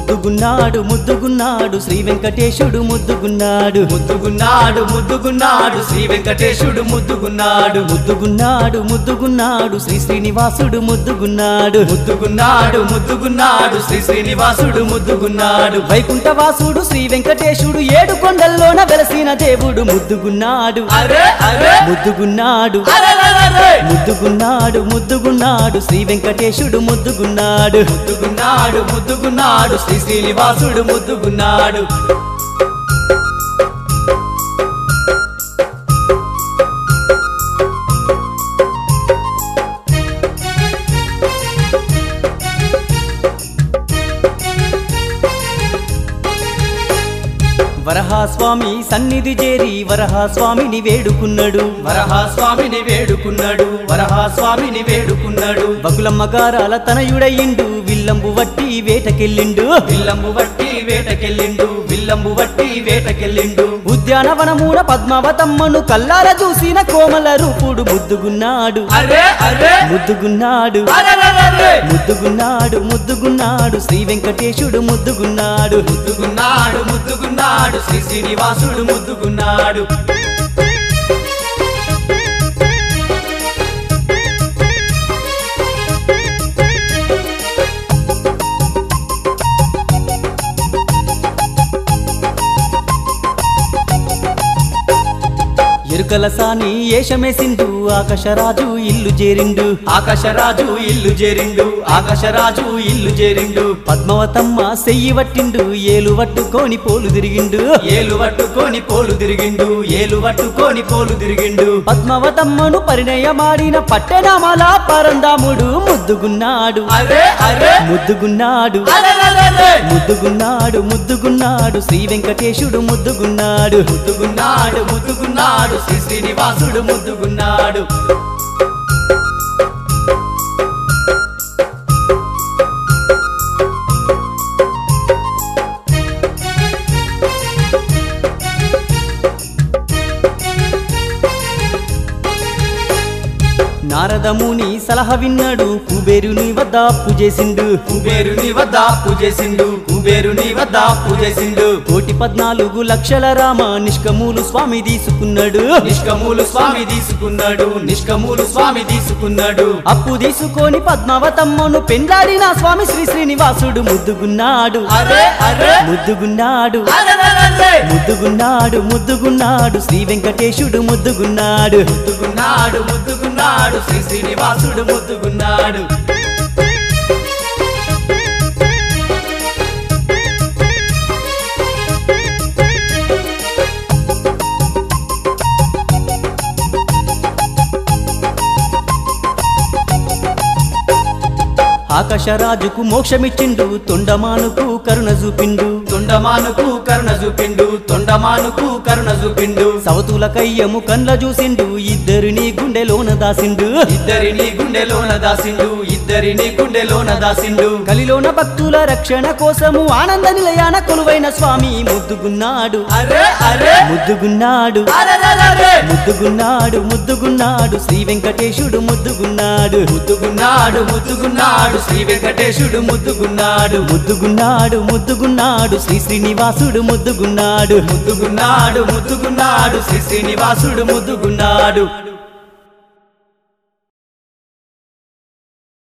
ముద్దుగున్నాడు ముద్దుగున్నాడు శ్రీ వెంకటేశుడు ముద్దుగున్నాడు ముద్దుగున్నాడు ముద్దుగున్నాడు శ్రీ వెంకటేశుడు ముద్దుగున్నాడు ముద్దుగున్నాడు ముద్దుగున్నాడు శ్రీ శ్రీనివాసుడు ముద్దుగున్నాడు ముద్దుగున్నాడు ముద్దుగున్నాడు శ్రీ శ్రీనివాసుడు ముద్దుగున్నాడు వైకుంఠవాసుడు శ్రీ వెంకటేశుడు ఏడు కొండల్లోన వెలసిన దేవుడు ముద్దుగున్నాడు అరే అరే ముద్దుగున్నాడు అరెరెరెరె! ముద్దుగున్నాడు ముద్దుగున్నాడు శ్రీ వెంకటేశుడు ముద్దుగున్నాడు ముద్దుగున్నాడు ముద్దుగున్నాడు శ్రీ శ్రీనివాసుడు ముద్దుగున్నాడు వరహాస్వామి సన్నిధి చేరి వరహాస్వామిని వేడుకున్నాడు వరహాస్వామిని వేడుకున్నాడు వరహాస్వామిని వేడుకున్నాడు బకులమ్మ గారాల తనయుడయిండు విల్లంబు వట్టి వేటకెళ్ళిండు విల్లంబు వట్టి వేటకెళ్ళిండు విల్లంబు వట్టి వేటకెళ్ళిండు ఉద్యానవనమూన పద్మావతమ్మను కల్లార చూసిన కోమల రూపుడు ముద్దుగున్నాడు అరే అరే ముద్దుగున్నాడు అరెరెరెరె! ముద్దుగున్నాడు ముద్దుగున్నాడు శ్రీ వెంకటేశుడు ముద్దుగున్నాడు ముద్దుగున్నాడు ముద్దుగున్నాడు శ్రీ శ్రీనివాసుడు ముద్దుగున్నాడు ఎరుకల సాని ఏషమేసిండు ఆకాశరాజు ఇల్లు చేరిండు ఆకాశరాజు ఇల్లు చేరిండు ఆకాశరాజు ఇల్లు చేరిండు పద్మవతమ్మ సెయ్యి వట్టిండు ఏలు పట్టుకొని పోలు తిరిగిండు ఏలు పట్టుకొని పోలు తిరిగిండు ఏలు పట్టుకొని పోలు తిరిగిండు పద్మవతమ్మను పరిణయమాడిన పట్టెనామాల పరందాముడు ముద్దుగున్నాడు అరే అరే ముద్దుగున్నాడు అరెరెరెరె! ముద్దుగున్నాడు ముద్దుగున్నాడు శ్రీ వెంకటేశుడు ముద్దుగున్నాడు ముద్దుగున్నాడు ముద్దుగున్నాడు శ్రీ శ్రీనివాసుడు ముద్దుగున్నాడు నారదముని సలహ విన్నాడు కుబేరుని వద్ద అప్పు చేసిండు కుబేరుని వద్ద అప్పు చేసిండు కుబేరుని వద్ద అప్పు చేసిండు కోటి పద్నాలుగు లక్షల రామ నిష్కమూలు స్వామి తీసుకున్నాడు నిష్కమూలు స్వామి తీసుకున్నాడు నిష్కమూలు స్వామి తీసుకున్నాడు అప్పు తీసుకొని పద్మావతమ్మను పెండ్లాడిన స్వామి శ్రీ శ్రీనివాసుడు ముద్దుగున్నాడు అరే అరే ముద్దుగున్నాడు అరెరెరెరె! ముద్దుగున్నాడు ముద్దుగున్నాడు శ్రీ వెంకటేశుడు ముద్దుగున్నాడు ముద్దుగున్నాడు ముద్దుగున్నాడు శ్రీ శ్రీనివాసుడు ముద్దుగున్నాడు ఆకాశరాజుకు మోక్షమిచ్చిండు తొండమానుకు కరుణ చూపిండు తొండమానుకు కరుణ చూపిండు తొండమానుకు కరుణ చూపిండు సవతుల కయ్యము కండ్ల చూసిండు ఇద్దరిని గుండెలోన దాసిండు ఇద్దరిని గుండెలోన దాసిండు ఇద్దరిని గుండెలోన దాసిండు కలిలోన భక్తుల రక్షణ కోసము ఆనంద నిలయాన కొలువైన స్వామి ముద్దుగున్నాడు అరే అరే ముద్దుగున్నాడు అరెరెరెరె! ముద్దుగున్నాడు ముద్దుగున్నాడు శ్రీ వెంకటేశుడు ముద్దుగున్నాడు ముద్దుగున్నాడు ముద్దుగున్నాడు శ్రీ వెంకటేశుడు ముద్దుగున్నాడు ముద్దుగున్నాడు ముద్దుగున్నాడు శ్రీ శ్రీనివాసుడు ముద్దుగున్నాడు ముద్దుగున్నాడు ముద్దుగున్నాడు శ్రీ శ్రీనివాసుడు ముద్దుగున్నాడు